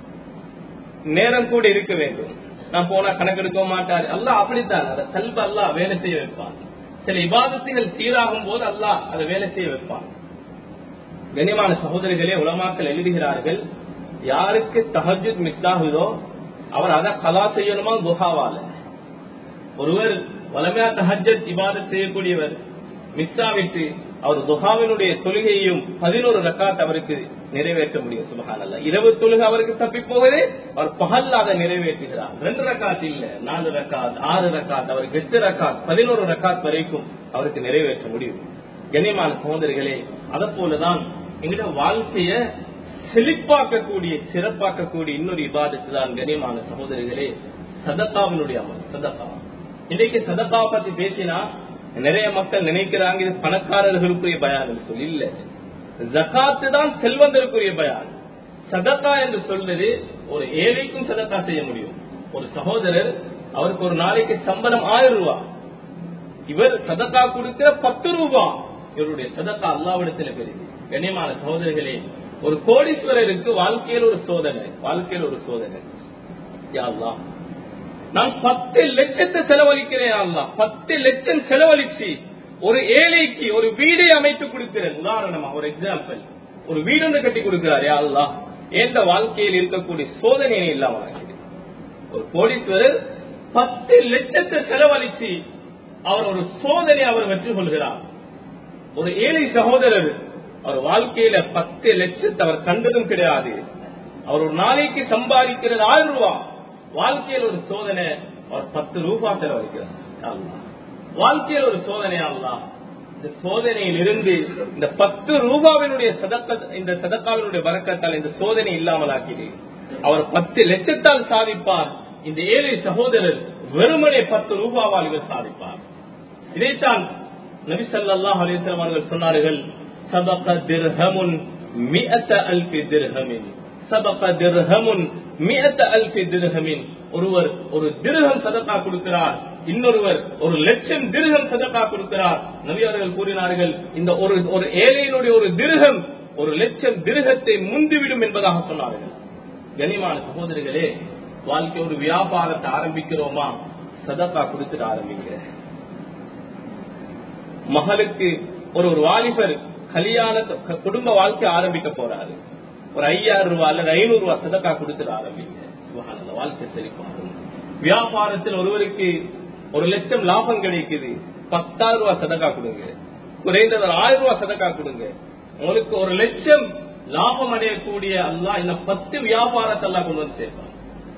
நேரம் கூட இருக்க வேண்டும் நான் போனா கணக்கெடுக்க மாட்டாரு அல்லாஹ் அப்படித்தான் அதை கல்ப அல்லாஹ் வேலை செய்ய வைப்பான் சில இபாதத்துகள் சீராகும் போது அல்லாஹ் அதை வேலை செய்ய வைப்பான் கண்ணியமான சகோதரிகளே உலமாக்கள் எழுதுகிறார்கள் யாருக்கு தஹஜுத் மிஸ் ஆகுதோ அவர் அதை கலா செய்யணுமா குஹாவால ஒருவர் வளமையா தஹஜத் இபாதத் செய்யக்கூடியவர் மிஸ் ஆவிட்டு அவர் துஹாவினுடைய தொழுகையையும் பதினோரு ரக்காத் அவருக்கு நிறைவேற்ற முடியும் சுபஹானல்ல இரவு தொழுகை அவருக்கு தப்பி போகுது அவர் பகல்ல அதை நிறைவேற்றுகிறார் ரெண்டு ரக்காத் இல்ல நாலு ரக்காத் ஆறு ரக்காத் அவருக்கு எட்டு ரக்காத் பதினோரு ரக்காத் வரைக்கும் அவருக்கு நிறைவேற்ற முடியும் கண்ணியமான சகோதரிகளே அதை போலதான் எங்கிட்ட வாழ்க்கைய செழிப்பாக்கக்கூடிய சிறப்பாக்கக்கூடிய இன்னொரு இபாதத்து தான் கண்ணியமான சகோதரிகளே சதக்காவினுடைய அமல் சதக்கா இன்னைக்கு சதக்காவை பத்தி பேசினா நிறைய மக்கள் நினைக்கிறாங்க இது பணக்காரர்களுக்குரிய பயான் சொல்லி இல்ல ஜக்காத்து தான் செல்வந்தருக்குரிய பயான் சதக்கா என்று சொல்றது ஒரு ஏழைக்கும் சதக்கா செய்ய முடியும் ஒரு சகோதரர் அவருக்கு ஒரு நாளைக்கு சம்பளம் ஆயிரம் ரூபாய் இவர் சதக்கா கொடுக்கிற பத்து ரூபாய் இவருடைய சதக்கா அல்லாவிடத்துல பெரியது கண்ணியமான சகோதரர்களே ஒரு கோடீஸ்வரருக்கு வாழ்க்கையில் ஒரு சோதனை வாழ்க்கையில் ஒரு சோதனை யா அல்லாஹ் நான் பத்து லட்சத்தை செலவழிக்கிறேன் அல்லா பத்து லட்சம் செலவழிச்சு ஒரு ஏழைக்கு ஒரு வீடை அமைத்து கொடுக்கிறேன் உதாரணமா ஒரு எக்ஸாம்பிள் ஒரு வீடு ஒன்று கட்டி கொடுக்கிறார் யா அல்லா எந்த வாழ்க்கையில் இருக்கக்கூடிய சோதனையை இல்லாம ஒரு கோடீஸ்வரர் பத்து லட்சத்தை செலவழிச்சு அவர் ஒரு சோதனை அவர் வெற்றி கொள்கிறார் ஒரு ஏழை சகோதரர் அவர் வாழ்க்கையில பத்து லட்சத்தை அவர் கண்டதும் கிடையாது அவர் ஒரு நாளைக்கு சம்பாதிக்கிறது ஆயிரம் ரூபாய் வாழ்க்கையில் ஒரு சோதனை அவர் பத்து ரூபாய் செலவழிக்கிறார் அல்லாஹ். வாழ்க்கையில் ஒரு சோதனை அல்லா இந்த சோதனையில் இருந்து இந்த பத்து ரூபாவினுடைய சதக்க இந்த சதக்காவினுடைய வரக்கத்தால் இந்த சோதனை இல்லாமல் ஆக்கிடு அவர் பத்து லட்சத்தால் சாதிப்பார் இந்த ஏழை சகோதரர் வெறுமனே பத்து ரூபாவால் இவர் சாதிப்பார் இதைத்தான் நபி ஸல்லல்லாஹு அலைஹி வஸல்லம் அவர்கள் சொன்னார்கள் சபக திர்ஹமுன் மிஅத அல்ஃபி திர்ஹமின் சபக திர்ஹமுன் மிஅத அல்ஃபி திர்ஹமின் ஒருவர் ஒரு திருகம் சதக்கா கொடுக்கிறார் இன்னொருவர் ஒரு லட்சம் திருகம் சதக்கா கொடுக்கிறார் நபி அவர்கள் கூறினார்கள் இந்த ஒரு ஒரு ஏழையினுடைய ஒரு திருகம் ஒரு லட்சம் திருகத்தை முந்திவிடும் என்பதாக சொன்னார்கள் கனிமான சகோதரிகளே வாழ்க்கை ஒரு வியாபாரத்தை ஆரம்பிக்கிறோமா சதக்கா கொடுத்துட்டு ஆரம்பிங்க மகளுக்கு ஒரு ஒரு வாலிபர் கல்யாண க- குடும்ப வாழ்க்கை ஆரம்பிக்க போறாரு ஒரு ஐயாயிரம் ரூபாய் அல்லது ஐநூறு ரூபாய் சதக்கா கொடுத்துட்டு ஆரம்பிங்க சுபஹானல்லாஹ், வாழ்க்கை செழிப்பாகும் வியாபாரத்தில் ஒருவருக்கு ஒரு லட்சம் லாபம் கிடைக்குது பத்தாயிரம் ரூபாய் சதக்கா கொடுங்க குறைந்தது ஒரு ஆயிரம் ரூபாய் சதக்கா கொடுங்க உங்களுக்கு ஒரு லட்சம் லாபம் அடையக்கூடிய அல்லாஹ் இந்த பத்து வியாபாரத்தை எல்லாம் கொண்டு வந்து சேர்ப்பான்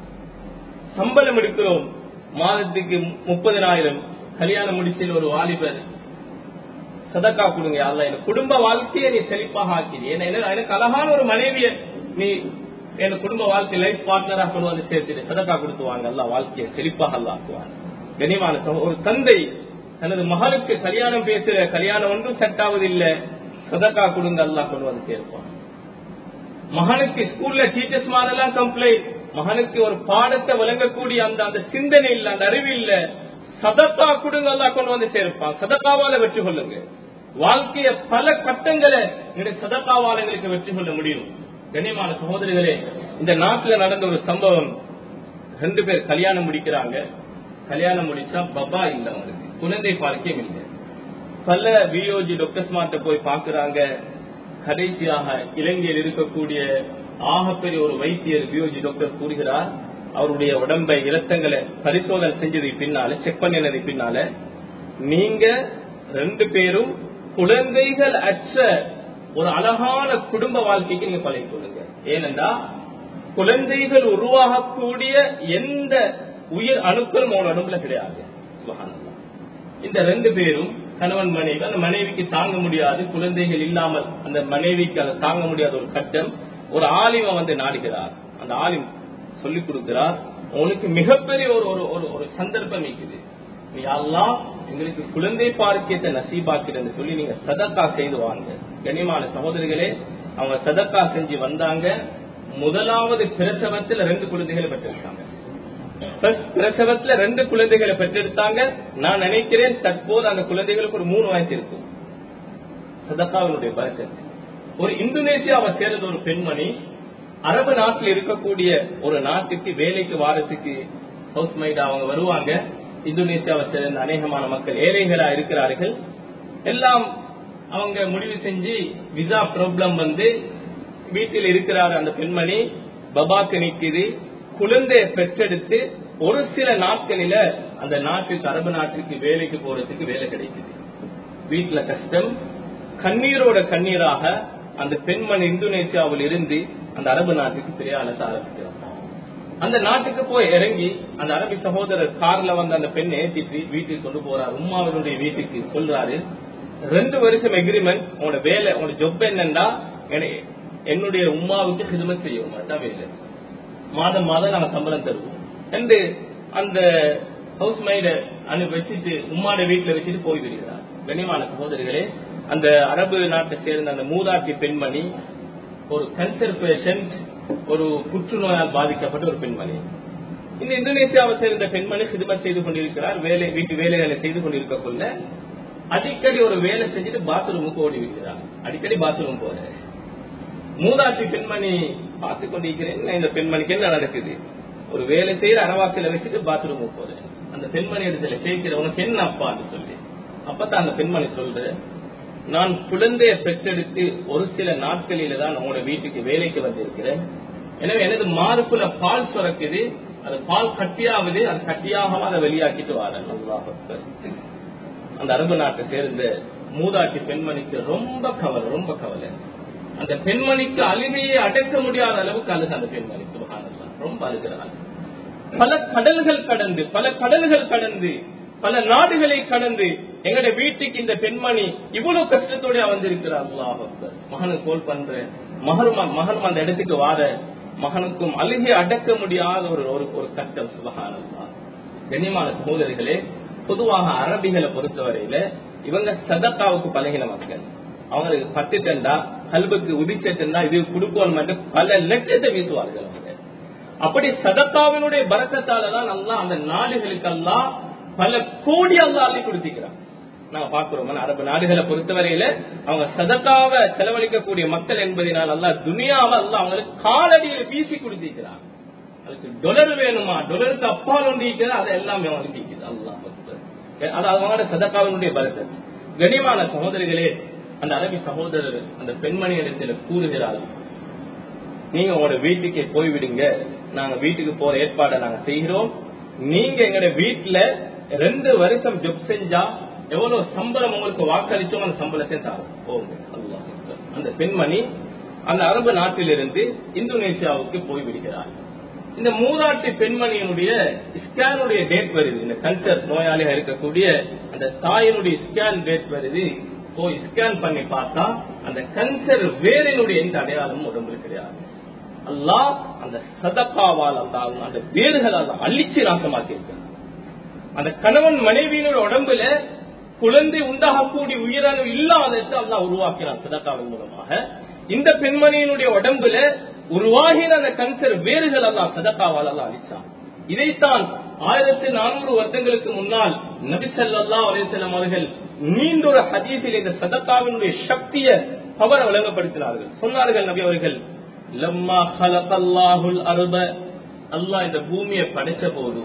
சம்பளம் எடுக்கிறோம் மாதத்துக்கு முப்பதினாயிரம் கல்யாணம் முடிச்சில் ஒரு வாலிபர் சதக்கா கொடுங்க அல்ல எனக்கு குடும்ப வாழ்க்கையை நீ செழிப்பாக ஆக்கிடு ஏன்னா என்ன- எனக்கு அழகான ஒரு மனைவிய நீ என் குடும்ப வாழ்க்கை லைஃப் பார்ட்னரா கொண்டு வந்து சேர்த்துடு சதக்கா கொடுத்துவாங்க அல்ல வாழ்க்கையை செழிப்பாக அல்ல ஆக்குவாங்க கனிமான சகோ- ஒரு தந்தை தனது மகளுக்கு கல்யாணம் பேசுற கல்யாணம் ஒன்றும் செட் ஆவதில்லை சதக்கா கொடுங்க அல்லாஹ் கொண்டு வந்து சேர்ப்பான் மகனுக்கு ஸ்கூல்ல டீச்சர்ஸ் மாதிரிலாம் கம்ப்ளைண்ட் மகனுக்கு ஒரு பாடத்தை வழங்கக்கூடிய அந்த அந்த சிந்தனை இல்ல அந்த அறிவு இல்ல சதக்கா கொடுங்க அல்லாஹ் கொண்டு வந்து சேர்ப்பான் சதக்காவால வெற்றி கொள்ளுங்க வாழ்க்கைய பல கட்டங்களை எங்களுடைய சதக்காவால எங்களுக்கு வெற்றி கொள்ள முடியும் கண்ணியமான சகோதரிகளே இந்த நாட்டுல நடந்த ஒரு சம்பவம் ரெண்டு பேர் கல்யாணம் முடிக்கிறாங்க கல்யாணம் முடிச்சா பபா இல்ல அவங்களுக்கு குழந்தை பாக்கியம் இல்லை பல பிஓஜி டாக்டர்ஸ் மாட்ட போய் பாக்குறாங்க கடைசியாக இலங்கையில் இருக்கக்கூடிய ஆகப்பெரிய ஒரு வைத்தியர் பிஓஜி டாக்டர் கூறுகிறார் அவருடைய உடம்பை இரத்தங்களை பரிசோதனை செஞ்சது பின்னால செக் பண்ணினது பின்னால நீங்க ரெண்டு பேரும் குழந்தைகள் அற்ற ஒரு அழகான குடும்ப வாழ்க்கைக்கு நீங்க பழகி கொடுங்க ஏனென்றா குழந்தைகள் உருவாகக்கூடிய எந்த உயிர் அணுக்களும் அவன் உடம்புல கிடையாது சுபஹானல்லாஹ். இந்த ரெண்டு பேரும் கணவன் மனைவி அந்த மனைவிக்கு தாங்க முடியாது குழந்தைகள் இல்லாமல் அந்த மனைவிக்கு அதை தாங்க முடியாத ஒரு கட்டம் ஒரு ஆலிம வந்து நாடுகிறார் அந்த ஆலிம் சொல்லிக் கொடுக்கிறார் உனக்கு மிகப்பெரிய ஒரு ஒரு ஒரு ஒரு சந்தர்ப்பம் இருக்குது நீ அல்லாஹ் எங்களுக்கு குழந்தை பார்க்கியத்தை நசீபாக்கிறன்னு சொல்லி நீங்க சதக்கா செய்து வாங்க கனிமான சகோதரிகளே அவங்க சதக்கா செஞ்சு வந்தாங்க முதலாவது பிரசவத்தில் ரெண்டு குழந்தைகளை பெற்றிருக்காங்க First பிரசவத்துல ரெண்டு குழந்தைகளை பெற்றெடுத்தாங்க நான் நினைக்கிறேன் தற்போது அந்த குழந்தைகளுக்கு ஒரு மூணு வயசு இருக்கும் சதக்காவினுடைய பழக்கம் ஒரு இந்தோனேசியாவை சேர்ந்த ஒரு பெண்மணி அரபு நாட்டில் இருக்கக்கூடிய ஒரு நாட்டுக்கு வேலைக்கு வாரத்துக்கு ஹவுஸ் மைட் அவங்க வருவாங்க இந்தோனேசியாவை சேர்ந்த அநேகமான மக்கள் ஏழைகளா இருக்கிறார்கள் எல்லாம் அவங்க முடிவு செஞ்சு விசா ப்ராப்ளம் வந்து வீட்டில் இருக்கிறார் அந்த பெண்மணி பபாக்கு நிக்குது குழந்தைய பெற்றெடுத்து ஒரு சில நாட்களில அந்த நாட்டுக்கு அரபு நாட்டுக்கு வேலைக்கு போறதுக்கு வேலை கிடைக்குது வீட்டுல கஷ்டம் கண்ணீரோட கண்ணீராக அந்த பெண்மணி இந்தோனேசியாவில் இருந்து அந்த அரபு நாட்டுக்கு பிரயாணத்தை ஆரம்பிக்கிறார் அந்த நாட்டுக்கு போய் இறங்கி அந்த அரபி சகோதரர் கார்ல வந்து அந்த பெண்ணை ஏத்திட்டு வீட்டுக்கு கொண்டு போறார் உமாவினுடைய வீட்டுக்கு சொல்றாரு ரெண்டு வருஷம் எக்ரிமெண்ட் உங்களோட வேலை உங்களோட ஜொப் என்னன்னா என- என்னுடைய உமாவுக்கு ஹிதமத் செய்யும் அதான் வேலை மாதம் மாதம் நாங்க சம்பளம் தருவோம் என்று அந்த ஹவுஸ் மைட அனு வச்சுட்டு உம்மாட வீட்டுல வச்சுட்டு போய் விடுகிறார் கண்ணியமான சகோதரிகளே அந்த அரபு நாட்டை சேர்ந்த அந்த மூதாட்டி பெண்மணி ஒரு கேன்சர் பேஷண்ட் ஒரு புற்றுநோயால் பாதிக்கப்பட்ட ஒரு பெண்மணி இந்த இந்தோனேசியாவை சேர்ந்த பெண்மணி சிறுமத் செய்து கொண்டிருக்கிறார் வேலை வீட்டு வேலைகளை செய்து கொண்டிருக்கக்குள்ள அடிக்கடி ஒரு வேலை செஞ்சுட்டு பாத்ரூமுக்கு ஓடி விடுகிறார் அடிக்கடி பாத்ரூம் போறேன் மூதாட்டி பெண்மணி பார்த்து கொண்டிருக்கிறேன் நான் இந்த பெண்மணிக்கு என்ன நடக்குது ஒரு வேலை செய்யற அரவாசில வச்சுட்டு பாத்ரூம் போறேன் அந்த பெண்மணி இடத்துல கேட்கிற உனக்கு என்ன அப்பான்னு சொல்லி அப்பதான் அந்த பெண்மணி சொல்ற நான் குழந்தைய பெற்றெடுத்து ஒரு சில நாட்களில தான் உங்களோட வீட்டுக்கு வேலைக்கு வந்திருக்கிறேன் எனவே எனது மாறுப்புல பால் சுரக்குது அது பால் கட்டியாவது அது கட்டியாகாம அதை வெளியாக்கிட்டு வரேன் அல்லாஹ் அக்பர். அந்த அரபு நாட்டை சேர்ந்த மூதாட்டி பெண்மணிக்கு ரொம்ப கவலை ரொம்ப கவலை அந்த பெண்மணிக்கு அழுகையை அடக்க முடியாத அளவுக்கு அழுக அந்த பெண்மணி சுபஹானல்லாஹ் ரொம்ப அழுகிறாள் பல கடல்கள் கடந்து பல கடல்கள் கடந்து பல நாடுகளை கடந்து எங்கட வீட்டுக்கு இந்த பெண்மணி இவ்வளவு கஷ்டத்தோட வந்திருக்கிறார் அல்லாஹ் அக்பர். மகனுக்கு கோல் பண்ற மகரும் மகனும் அந்த இடத்துக்கு வார மகனுக்கும் அழுகை அடக்க முடியாத ஒரு ஒரு- ஒரு கஷ்டம் சுபகானல்லா கண்ணியமான சகோதரிகளே பொதுவாக அரபிகளை பொறுத்தவரையில இவங்க சதக்காவுக்கு பழகின மக்கள் அவங்களுக்கு பட்டுட்டா கல்புக்கு உதிச்சட்டுண்டா இது கொடுப்போம் என்று பல லட்சத்தை வீசுவார்கள் அவங்க அப்படி சதக்காவினுடைய பரக்கத்தால தான் அல்லாஹ் அந்த நாடுகளுக்கெல்லாம் பல கோடி அல்லாஹ் அள்ளி கொடுத்திருக்கிறான் நாங்க பார்க்கிறோம் ஆனா, அரபு நாடுகளை பொறுத்தவரையில அவங்க சதக்காவை செலவழிக்கக்கூடிய மக்கள் என்பதனால் அல்லாஹ் துனியாவை அல்லாஹ் அவங்களுக்கு காலடியில் வீசி கொடுத்திருக்கிறான் அதுக்கு டொலர் வேணுமா டொலருக்கு அப்பால் ஒன்று இருக்கிறது அதை எல்லாமே அவங்களுக்கு இருக்குது அல்லாஹ் அக்பர். அது அவங்களோட சதக்காவினுடைய பரக்கத் கனிமான சகோதரிகளே அந்த அரபி சகோதரர் அந்த பெண்மணி இடத்துல கூறுகிறார் நீங்க உங்களோட வீட்டுக்கு போய்விடுங்க நாங்க வீட்டுக்கு போற ஏற்பாடை நாங்க செய்கிறோம் நீங்க எங்களோட வீட்டுல ரெண்டு வருஷம் ஜொப் செஞ்சா எவ்வளவு சம்பளம் உங்களுக்கு வாக்களிச்சோம் அந்த சம்பளத்தை தாரும் போங்க அல்லாஹ் அக்பர். அந்த பெண்மணி அந்த அரபு நாட்டிலிருந்து இந்தோனேசியாவுக்கு போய்விடுகிறார் இந்த மூதாட்டி பெண்மணியினுடைய ஸ்கேனுடைய டேட் வருது இந்த கல்ச்சர் நோயாளியா இருக்கக்கூடிய அந்த தாயினுடைய ஸ்கேன் டேட் வருது போய் ஸ்கேன் பண்ணி பார்த்தா அந்த கன்சர் வேரினுடைய எந்த அடையாளமும் உடம்புல கிடையாது அல்லாஹ் அந்த சதக்காவால் அல்லாஹ் அந்த வேர்களால் அழிச்சு நாசமாக்கி இருக்கான் அந்த கணவன் மனைவியினுடைய உடம்புல குழந்தை உண்டாகக்கூடிய உயிரணு இல்லாதது அல்லாஹ் உருவாக்கினான் சதக்காவின் மூலமாக இந்த பெண்மணியினுடைய உடம்புல உருவாகின அந்த கன்சர் வேறுகள் அல்லாஹ் சதக்காவால் அல்லாஹ் அழிச்சான் இதைத்தான் ஆயிரத்தி நானூறு வருடங்களுக்கு முன்னால் நபி ஸல்லல்லாஹு அலைஹி வஸல்லம் அவர்கள் நீண்டொரு ஹதீஸில் இந்த சதக்காவினுடைய சக்தியை பவரை விளங்கப்படுத்தினார்கள் சொன்னார்கள் நபி அவர்கள் லம்மா ஹலகல்லாஹுல் அர்ப அல்லாஹ் இந்த பூமியை படைச்ச போது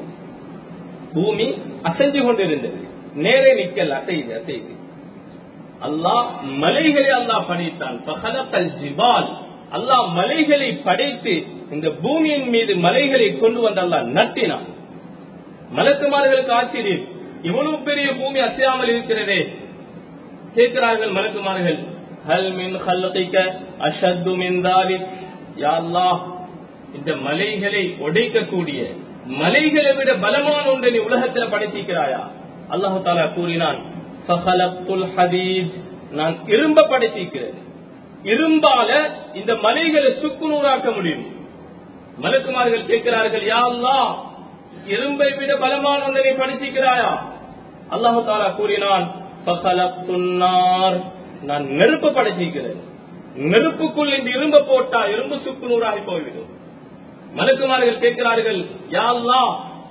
பூமி அசைஞ்சு கொண்டிருந்தது நேரே நிக்கல் அசைது அசைது அல்லாஹ் மலைகளை அல்லாஹ் படைத்தான் பகலக்கல் ஜிபால் அல்லாஹ் மலைகளை படைத்து இந்த பூமியின் மீது மலைகளை கொண்டு வந்து அல்லாஹ் நட்டினான் மலக்குமார்களுக்கு ஆச்சரியம் இவ்வளவு பெரிய பூமி அசையாமல் இருக்கிறதே கேட்கிறார்கள் மலக்குமார்கள் ஹல் மின் ஹல்கிக்க அஷத்து மின் தாலிக் யா அல்லாஹ் இந்த மலைகளை உடைக்கக்கூடிய மலைகளை விட பலமான ஒன்றை நீ உலகத்தில் படைத்திருக்கிறாயா அல்லாஹு தாலா கூறினான் ஃபஹலக்துல் ஹதீத் நான் இரும்ப படைத்திருக்கிறேன் இரும்பால இந்த மலைகளை சுக்குநூறாக்க முடியும் மலக்குமார்கள் கேட்கிறார்கள் யா அல்லாஹ் இரும்பை விட பலமான ஒன்றை நீ படைத்திருக்கிறாயா அல்லாஹு தாலா கூறினான் ஃபஹலக்துன் நார் நான் நெருப்பு படைத்திருக்கிறேன் நெருப்புக்குள் இந்த இரும்ப போட்டா இரும்பு சுக்குநூறாகி போய்விடும் மலக்குமார்கள் கேட்கிறார்கள் யா அல்லாஹ்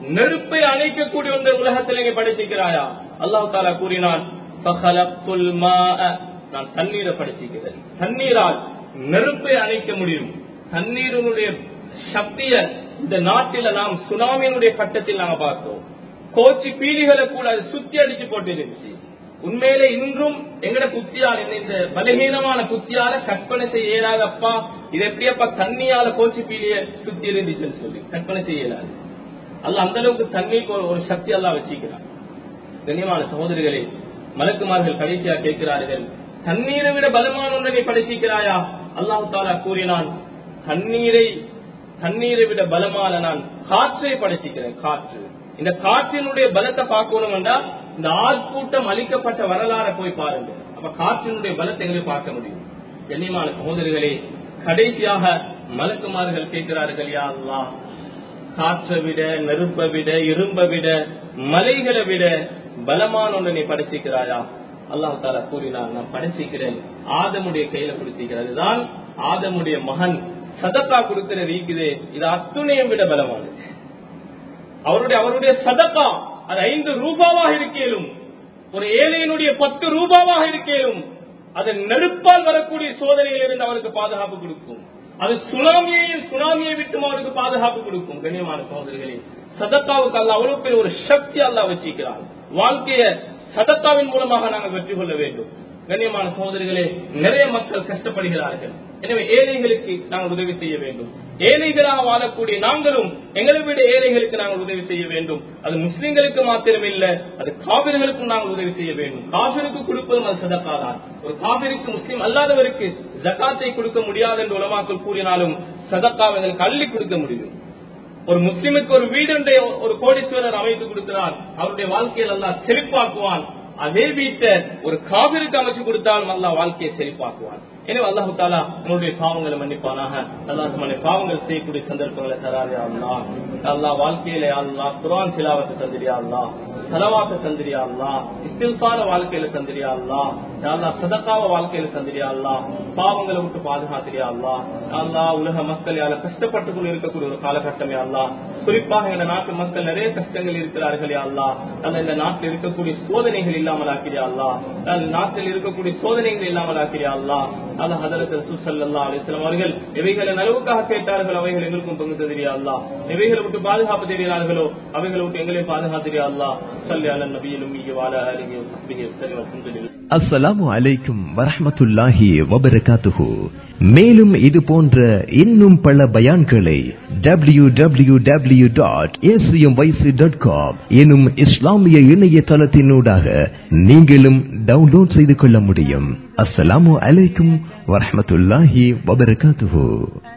நெருப்பை அணைக்கக்கூடிய இந்த உலகத்தில் நீ படைச்சிருக்கிறாயா அல்லாஹ் தாலா கூறினான் "ஃபஹலக்துல் மாஅ", நான் தண்ணீரை படைச்சிருக்கிறேன் தண்ணீரால் நெருப்பை அணைக்க முடியும் தண்ணீரினுடைய சக்திய இந்த நாட்டில நாம் சுனாமியினுடைய கட்டத்தில் நாங்க பார்த்தோம் கோச்சி பீலிகளை கூட அது சுத்தி அடிச்சு போட்டிருந்துச்சு உண்மையிலே இன்றும் எங்கட புத்தியால் என்ன இந்த பலகீனமான புத்தியால கற்பனை செய்ய இயலாதப்பா இது எப்படியப்பா தண்ணியால கோச்சி பீலிய சுத்தி இருந்துச்சுன்னு சொல்லி கற்பனை செய்ய இயலாது அல்ல அந்த அளவுக்கு தண்ணிக்கு ஒரு- ஒரு சக்தி எல்லாம் வச்சிக்கிறான் கண்ணியமான சகோதரிகளே மலக்குமார்கள் கடைசியா கேட்கிறார்கள் தண்ணீரை விட பலமான ஒன்றை நீ படைச்சிக்கிறாயா அல்லாஹு தாலா கூறினான் தண்ணீரை தண்ணீரை விட பலமான நான் காற்றை படைச்சிக்கிறேன் காற்று இந்த காற்றினுடைய பலத்தை பார்க்கணும் என்றால் இந்த ஆட்கூட்டம் அளிக்கப்பட்ட வரலாறை போய் பாருங்க அப்ப காற்றினுடைய பலத்தை எங்களுக்கு பார்க்க முடியும் கண்ணியமான சகோதரிகளே கடைசியாக மலக்குமார்கள் கேட்கிறார்கள் யா அல்லாஹ் காற்றை விட நெருப்பை விட இரும்பை விட மலைகளை விட பலமான ஒன்று நீ படைச்சிக்கிறாயா அல்லாஹ் தாலா கூறினார் நான் படைச்சிக்கிறேன் ஆதமுடைய கையில கொடுத்திருக்கிறேன் அதுதான் ஆதமுடைய மகன் சதக்கா கொடுக்கிறது இருக்குது இது அத்துணையும் விட பலமானது அவருடைய அவருடைய சதக்கா அது ஐந்து ரூபாவாக இருக்கேலும் ஒரு ஏழையினுடைய பத்து ரூபாவாக இருக்கேலும் அது நெருப்பால் வரக்கூடிய சோதனையில் இருந்து அவருக்கு பாதுகாப்பு கொடுக்கும் அது சுனாமியை சுனாமியை விட்டும் அவருக்கு பாதுகாப்பு கொடுக்கும் கண்ணியமான சோதரிகளே சதக்காவுக்கு அல்ல அவ்வளவு பெரிய ஒரு சக்தி அல்ல வச்சிருக்கிறார் வாழ்க்கைய சதக்காவின் மூலமாக நாங்கள் வெற்றி கொள்ள வேண்டும் கண்ணியமான சகோதரிகளே நிறைய மக்கள் கஷ்டப்படுகிறார்கள் எனவே ஏழைகளுக்கு நாங்கள் உதவி செய்ய வேண்டும் ஏழைகளாக வாழக்கூடிய நாங்களும் எங்களை விட ஏழைகளுக்கு நாங்கள் உதவி செய்ய வேண்டும் அது முஸ்லிம்களுக்கு மாத்திரம் இல்ல அது காவிர்களுக்கும் நாங்கள் உதவி செய்ய வேண்டும் காவிருக்கு கொடுப்பதும் அது சதக்காதான் ஒரு காவிருக்கு முஸ்லிம் அல்லாதவருக்கு ஜக்காத்தை கொடுக்க முடியாது என்று உலமாக்கள் கூறினாலும் சதக்காவை எங்களுக்கு அள்ளி கொடுக்க முடியும் ஒரு முஸ்லிமுக்கு ஒரு வீடு ஒன்றை ஒரு கோடீஸ்வரர் அமைத்து கொடுக்கிறார் அவருடைய வாழ்க்கையில் அல்லாஹ் செழிப்பாக்குவான் அதே வீட்டை ஒரு காவிருக்கு அமைச்சு கொடுத்தால் அல்லாஹ் வாழ்க்கையை செழிப்பாக்குவான் எனவே அல்லாஹு தாலா உன்னுடைய பாவங்களை மன்னிப்பானாக அல்லாஹ் நம்முடைய பாவங்கள் செய்யக்கூடிய சந்தர்ப்பங்களை தராதே அல்லா அல்லாஹ் வாழ்க்கையில அல்லா குரான் சிலாவத்தை தந்திரியா அல்லா செலவாக்க தந்திரியா அல்லா இஸ்தில்பான வாழ்க்கையில தந்திரியா அல்லா அல்லா சதக்காவ வாழ்க்கையில தந்திரியா அல்லா பாவங்களை விட்டு பாதுகாத்திரியா அல்லா அல்லா உலக மக்கள் யார கஷ்டப்பட்டு கொண்டு இருக்கக்கூடிய ஒரு காலகட்டமே அல்லா குறிப்பாக இந்த நாட்டு மக்கள் நிறைய கஷ்டங்கள் இருக்கிறார்களே அல்லா அல்ல இந்த நாட்டில் இருக்கக்கூடிய சோதனைகள் இல்லாமல் ஆக்கிறியா அல்லா அல்ல நாட்டில் இருக்கக்கூடிய சோதனைகள் இல்லாமல் ஆக்கிறியா அல்லா அல்ல ஹதரத் ரசூல் ஸல்லல்லாஹு அலைஹி வஸல்லம் அவர்கள் எவைகளை நலவுக்காக கேட்டார்கள் அவைகள் எங்களுக்கும் பங்கு தந்திரியா அல்லா எவைகளை விட்டு பாதுகாப்பு தெரிகிறார்களோ அவைகளை விட்டு எங்களையும் பாதுகாத்திரியா அல்லா ஸல்லி அலா நபியில் உம்மி வ அலா ஆலிஹி வ ஸஹ்பிஹி வஸல்லம் அல்ஹம்துலில்லாஹ் அஸ்ஸலாமு அலைக்கும் வரஹ்மத்துல்லாஹி வபரகாத்துஹு மேலும் இது போன்ற இன்னும் பல பயான்களை W W W dot dot com எனும் இஸ்லாமிய இணையதளத்தினூடாக நீங்களும் டவுன்லோட் செய்து கொள்ள முடியும் அஸ்ஸலாமு அலைக்கும் வரஹ்மத்துல்லாஹி வபரகாத்துஹு